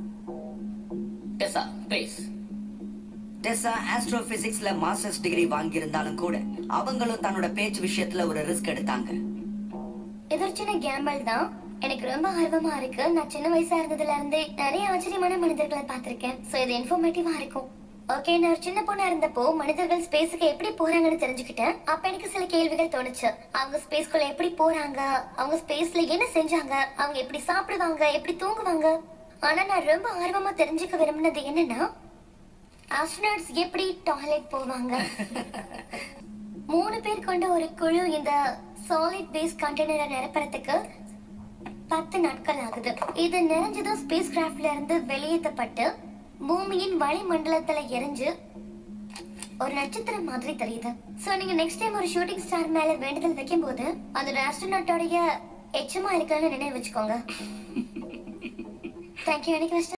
டெசா பேஸ் டெஸ்ஸா ஆஸ்ட்ரோபிசிக்ஸ்ல masters degree வாங்கியிருந்தாலும் கூட அவங்களும் தன்னோட பேச்சு விஷயத்துல ஒரு ரிஸ்க் எடுத்தாங்க இது ஒரு சின்ன கேம்பிள் தான் எனக்கு ரொம்ப ஆர்வமா இருக்கு நான் சின்ன வயசா இருந்ததுல இருந்தே நிறைய ஆச்சரியமான மனிதர்களை பார்த்திருக்கேன் சோ இது இன்ஃபர்மேட்டிவா இருக்கும் ஓகே நான் ஒரு சின்ன பொண்ணா இருந்தப்போ மனிதர்கள் ஸ்பேஸுக்கு எப்படி போறாங்கன்னு தெரிஞ்சுக்கிட்டேன் அப்ப எனக்கு சில கேள்விகள் தோணுச்சு அவங்க ஸ்பேஸ்க்குள்ள எப்படி போறாங்க அவங்க ஸ்பேஸ்ல என்ன செஞ்சாங்க அவங்க எப்படி சாப்பிடுவாங்க எப்படி தூங்குவாங்க ஆனா நான் ரொம்ப ஆர்வமா தெரிஞ்சுக்க விரும்பினது என்னன்னா ஆஸ்ட்ரோநாட்ஸ் எப்படி டாய்லெட் போவாங்க மூணு பேர் கொண்ட ஒரு குழு இந்த சாலிட் பேஸ் கண்டெய்னரை நிரப்புறதுக்கு பத்து நாட்கள் ஆகுது இது நிறைஞ்சதும் ஸ்பேஸ் கிராஃப்ட்ல இருந்து வெளியேற்றப்பட்டு பூமியின் வளிமண்டலத்துல எரிஞ்சு ஒரு நட்சத்திரம் மாதிரி தெரியுது சோ நீங்க நெக்ஸ்ட் டைம் ஒரு ஷூட்டிங் ஸ்டார் மேல வேண்டுதல் வைக்கும்போது அதோட ஆஸ்ட்ரோநாட்டோடைய எச்சமா இருக்கலாம்னு நினைவு வச்சுக்கோங்க தேங்க்யூ எனக்கு